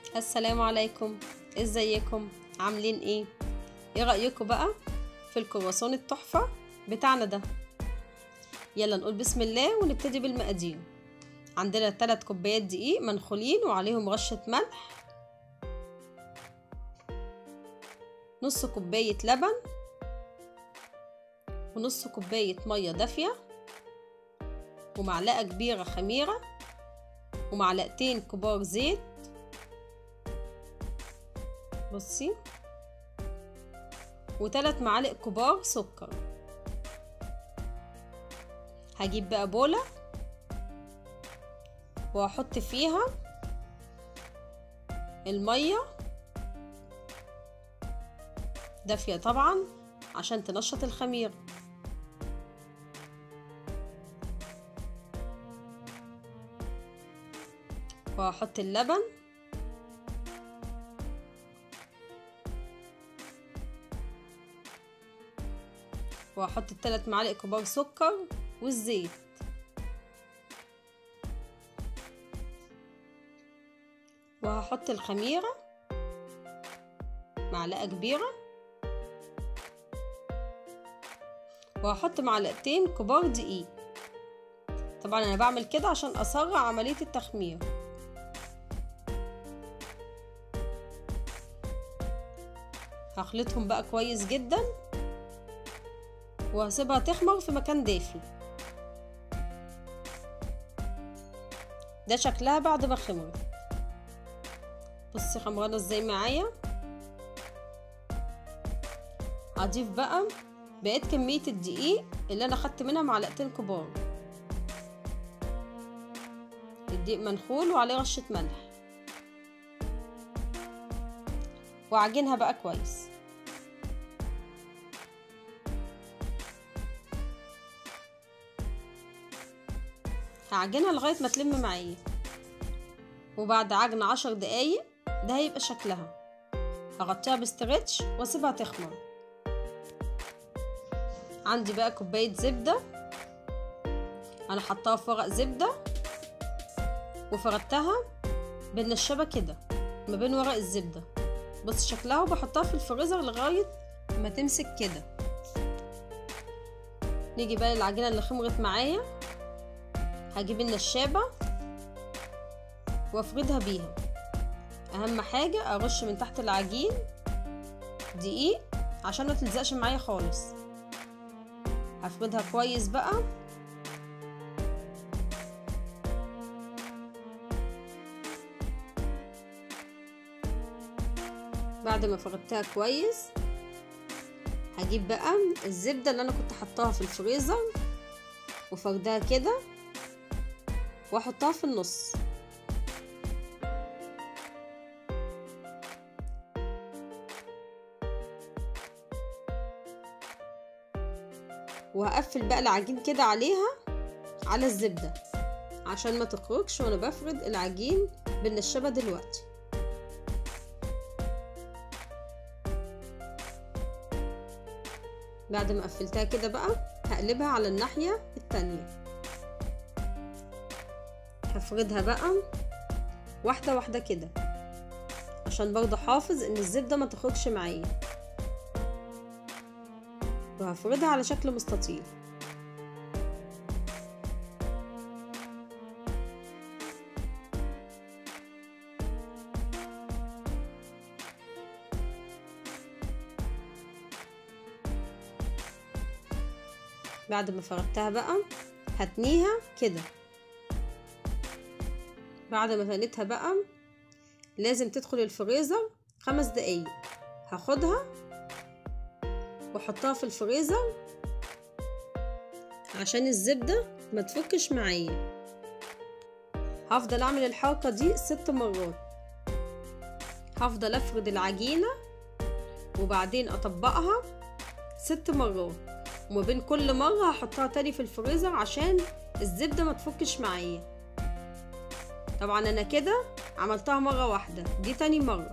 السلام عليكم ازيكم عاملين ايه ايه رأيكم بقى في الكرواسون التحفة بتاعنا ده يلا نقول بسم الله ونبتدي بالمقادير عندنا 3 كوبايات دقيق منخولين وعليهم رشة ملح نص كوباية لبن ونص كوباية مية دافية ومعلقة كبيرة خميرة ومعلقتين كبار زيت بصي وثلاث معالق كبار سكر هجيب بقى بولة وهحط فيها المية دافية طبعا عشان تنشط الخميرة وهحط اللبن وهحط الثلاث معالق كبار سكر والزيت وهحط الخميرة معلقة كبيرة وهحط معلقتين كبار دقيق طبعا انا بعمل كده عشان اسرع عملية التخمير هخلطهم بقى كويس جدا وهسيبها تخمر في مكان دافي ده شكلها بعد ما خمرت بصي خمرانه ازاي معايا هضيف بقى بقيت كميه الدقيق اللي انا خدت منها معلقتين كبار الدقيق منخول وعليه رشه ملح واعجنها بقى كويس هعجنها لغاية ما تلم معايا وبعد عجن عشر دقايق ده هيبقى شكلها هغطيها بستريتش واسيبها تخمر عندي بقى كوباية زبدة انا حطاها في ورق زبدة وفردتها بالنشابة كده ما بين ورق الزبدة بص شكلها وبحطها في الفريزر لغاية ما تمسك كده نيجي بقى للعجينة اللي خمرت معايا هجيب النشابة وافردها بيها اهم حاجة ارش من تحت العجين دقيق عشان ما تلزقش معايا خالص هفردها كويس بقى بعد ما فردتها كويس هجيب بقى الزبدة اللي انا كنت حطاها في الفريزر وفردها كده واحطها في النص وهقفل بقى العجين كده عليها على الزبدة عشان ما تخرجش وانا بفرد العجين بالنشابة دلوقتي بعد ما قفلتها كده بقى هقلبها على الناحية التانية هفردها بقى واحدة واحدة كده عشان برضه حافظ ان الزبدة ما تخرجش معايا وهفردها على شكل مستطيل بعد ما فردتها بقى هتنيها كده بعد ما تنيتها بقى لازم تدخل الفريزر خمس دقايق هاخدها واحطها في الفريزر عشان الزبدة ما تفكش معايا هفضل اعمل الحركة دي ست مرات هفضل افرد العجينة وبعدين اطبقها ست مرات وما بين كل مرة هحطها تاني في الفريزر عشان الزبدة ما تفكش معايا طبعا انا كده عملتها مرة واحدة دي تاني مرة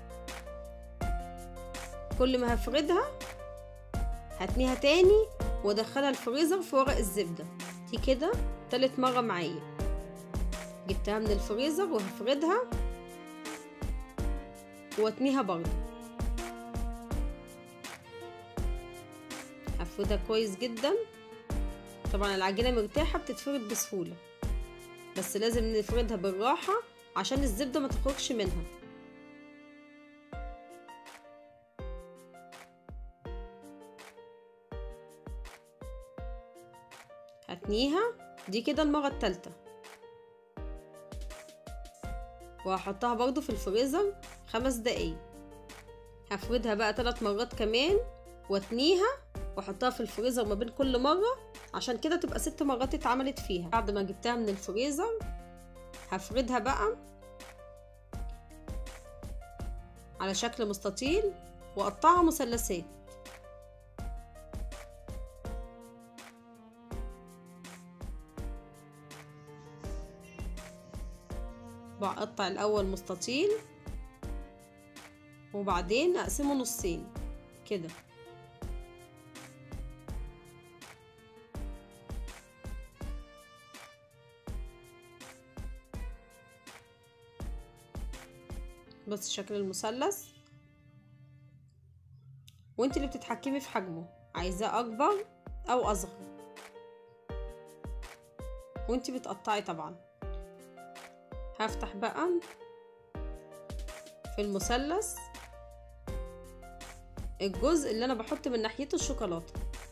كل ما هفردها هتنيها تاني وادخلها الفريزر في ورق الزبدة دي كده تالت مرة معايا جبتها من الفريزر وهفردها واتنيها برضه هفردها كويس جدا طبعا العجينة مرتاحة بتتفرد بسهولة بس لازم نفردها بالراحة عشان الزبدة ما تخرجش منها هتنيها دي كده المرة التالتة وهحطها برضو في الفريزر خمس دقايق هفردها بقى ثلاث مرات كمان واتنيها واحطها في الفريزر ما بين كل مرة عشان كده تبقى ست مرات اتعملت فيها بعد ما جبتها من الفريزر هفردها بقى على شكل مستطيل واقطعها مثلثات بقطع الاول مستطيل وبعدين اقسمه نصين كده بس شكل المثلث وانت اللي بتتحكمي في حجمه عايزاه اكبر او اصغر وانت بتقطعي طبعا هفتح بقى في المثلث الجزء اللي انا بحط من ناحيته الشوكولاته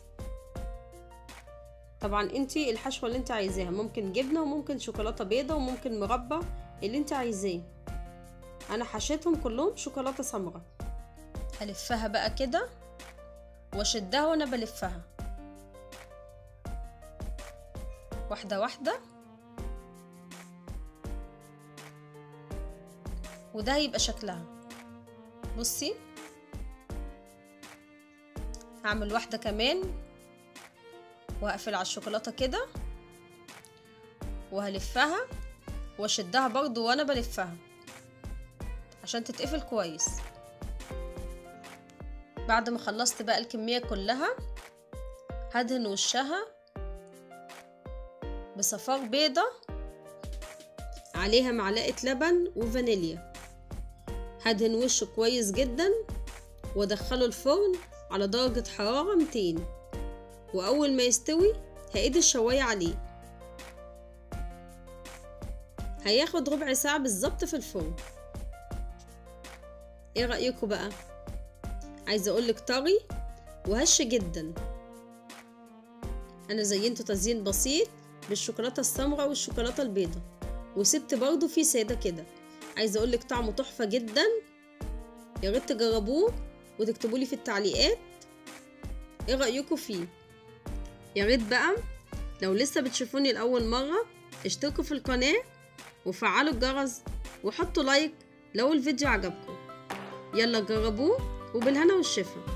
طبعا انتي الحشوه اللي انت عايزاها ممكن جبنه وممكن شوكولاته بيضه وممكن مربى اللي انت عايزاه انا حشيتهم كلهم شوكولاته سمراء هلفها بقى كده واشدها وانا بلفها واحده واحده وده هيبقى شكلها بصي هعمل واحده كمان وهقفل على الشوكولاته كده وهلفها واشدها برضو وانا بلفها عشان تتقفل كويس بعد ما خلصت بقى الكمية كلها هدهن وشها بصفار بيضة عليها معلقة لبن وفانيليا هدهن وشه كويس جدا وادخله الفرن على درجة حرارة 200 وأول ما يستوي هقيد الشواية عليه هياخد ربع ساعة بالظبط في الفرن ايه رأيكم بقى عايزة اقولك طري وهش جدا انا زينته تزيين بسيط بالشوكولاتة السمراء والشوكولاتة البيضة وسبت برضو فيه سادة كده عايزة اقولك طعمه تحفة جدا يا ريت تجربوه وتكتبولي في التعليقات ايه رأيكم فيه يا ريت بقى لو لسه بتشوفوني لأول مرة اشتركوا في القناة وفعلوا الجرس وحطوا لايك لو الفيديو عجبكم يلا جربوه وبالهنا والشفا